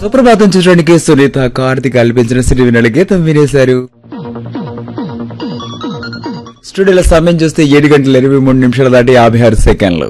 సుప్రభాతం చూడడానికి సునీత కార్తిక్ కల్పించిన సిరివినల గీతం వినేశారు స్టూడియోలో సమయం చూస్తే ఏడు గంటల ఇరవై మూడు నిమిషాలు దాటి యాభై ఆరు సెకండ్లు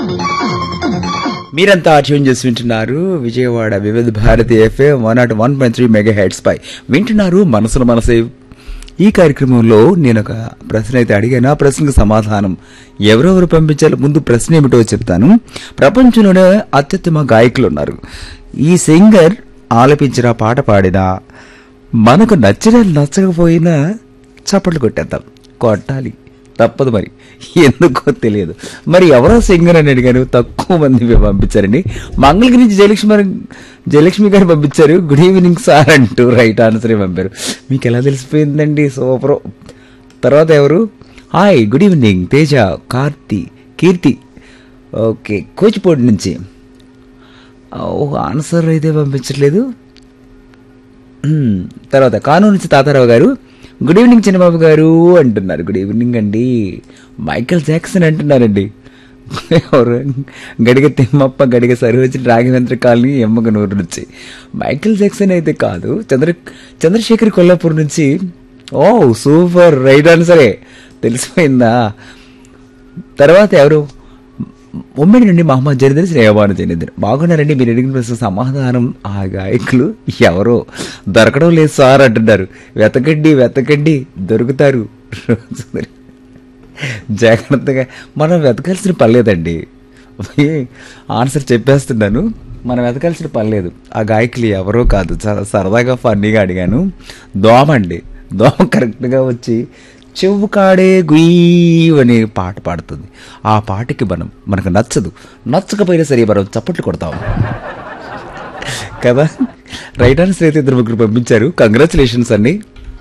మీరంతా ట్యూన్ చేసి వింటున్నారు Vijayawada Vividha Bharati FM one not one point three mega heads పై వింటున్నారు మనసును మనసే ఈ కార్యక్రమంలో నేను ఒక ప్రశ్న అయితే అడిగాను ఆ ప్రశ్నకు సమాధానం ఎవరెవరు పంపించాలో ముందు ప్రశ్న ఏమిటో చెప్తాను ప్రపంచంలోనే అత్యుత్తమ గాయకులు ఉన్నారు ఈ సింగర్ ఆలపించిన పాట పాడినా మనకు నచ్చిన నచ్చకపోయినా చప్పట్లు కొట్టేద్దాం కొట్టాలి తప్పదు మరి ఎందుకో తెలియదు మరి ఎవరో సింగర్ అని అడిగారు తక్కువ మంది పంపించారండి మంగళగిరి నుంచి జయలక్ష్మి గారు- జయలక్ష్మి గారు పంపించారు గుడ్ ఈవినింగ్ సార్ అంటూ రైట్ ఆన్సర్ పంపారు మీకు ఎలా తెలిసిపోయిందండి సూపర్ తర్వాత ఎవరు hi good evening Teja Karthi Keerthi okay Kochipoti నుంచి ఓ ఆన్సర్ అయితే పంపించట్లేదు మ్మ్. తర్వాత కానూరు నుంచి తాతారావు గారు గుడ్ ఈవినింగ్ చిన్నబాబు గారు అంటున్నారు గుడ్ ఈవినింగ్ అండి మైకేల్ జాక్సన్ అంటున్నారండి ఎవరు గడిగ తిమ్మప్ప గడిగ సరోజి రాఘవేంద్ర కాలనీ ఎమ్మగనూరు నుంచి మైకేల్ జాక్సన్ అయితే కాదు చంద్ర చంద్రశేఖర్ కొల్లాపూర్ నుంచి ఓ సూపర్ రైట్ ఆన్సరే తెలిసిపోయిందా తర్వాత ఎవరు ఉమ్మడి నుండి మహమ్మద్ జనీదర్ శ్రేయబాను జనీదర్ బాగున్నారండి మీరు అడిగిన ప్రశ్న సమాధానం ఆ గాయకులు ఎవరో దొరకడం లేదు సార్ అంటున్నారు వెతకండి వెతకండి దొరుకుతారు రోజు మరి. జాగ్రత్తగా మనం వెతకాల్సిన పర్లేదండి ఆన్సర్ చెప్పేస్తున్నాను మనం వెతకాల్సిన పర్లేదు ఆ గాయకులు ఎవరో కాదు చాలా సరదాగా ఫన్నీగా అడిగాను దోమ అండి దోమ కరెక్ట్గా వచ్చి చెవు కాడే గుయ్ అని పాట పాడుతుంది ఆ పాటకి మనం మనకు నచ్చదు నచ్చకపోయినా సరే మనం చప్పట్లు కొడతాం కదా రైట్ ఆన్సర్ అయితే ఇద్దరు ముగ్గురు పంపించారు కంగ్రాచులేషన్స్ అండి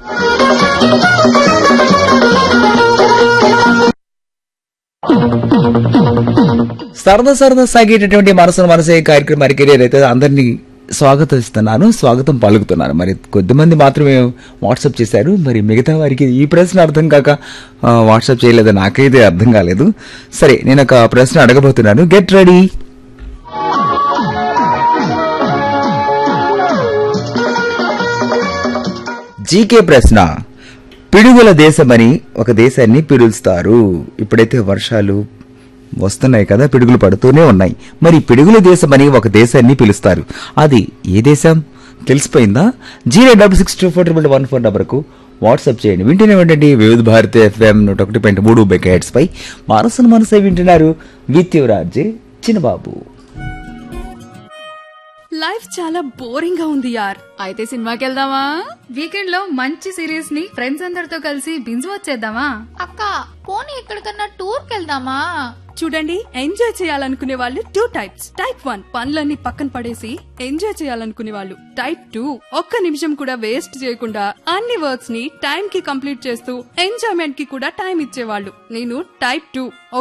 సరదా సరదా సాగేటటువంటి మనసును మనసే కార్యక్రమానికి నేనైతే అందరినీ స్వాగతిస్తున్నాను స్వాగతం పలుకుతున్నాను మరి కొద్దిమంది మాత్రమే వాట్సాప్ చేశారు మరి మిగతా వారికి ఈ ప్రశ్న అర్థం కాక ఆ, వాట్సాప్ చేయలేదు నాకైతే అర్థం కాలేదు సరే నేను ఒక ప్రశ్న అడగబోతున్నాను గెట్ రెడీ జీకే ప్రశ్న పిడుగుల దేశమని ఒక దేశాన్ని పిలుస్తారు ఇప్పుడైతే వర్షాలు వస్తున్నాయి కదా పిడుగులు పడుతూనే ఉన్నాయి మరి పిడుగుల దేశమని ఒక దేశాన్ని పిలుస్తారు అది ఏ దేశం తెలిసిపోయిందా zero double six two four triple one four నెంబర్కు వాట్సాప్ చేయండి వింటూనే ఉండండి వివిధ భారతి ఎఫ్ఎం నూట ఒకటి పాయింట్ మూడు బెక్ హెడ్స్ పై మనసును మనసే వింటున్నారు విత్యురాజే చిన్నబాబు లైఫ్ చాలా బోరింగ్ గా ఉంది యార్ అయితే సినిమాకి వెళ్దామా వీకెండ్ లో మంచి సిరీస్ ని ఫ్రెండ్స్ అందరితో కలిసి బింజ్ వచ్చేద్దామా అక్క పోనీ ఎక్కడికన్నా టూర్ కెళ్దామా చూడండి ఎంజాయ్ చేయాలనుకునే వాళ్ళు టూ టైప్స్ టైప్ వన్ పనులన్నీ పక్కన పడేసి ఎంజాయ్ చేయాలనుకునే వాళ్ళు టైప్ టూ ఒక్క నిమిషం కూడా వేస్ట్ చేయకుండా అన్ని వర్క్స్ ని టైం కి కంప్లీట్ చేస్తూ ఎంజాయ్మెంట్ కి కూడా టైం ఇచ్చేవాళ్ళు నేను టైప్ టూ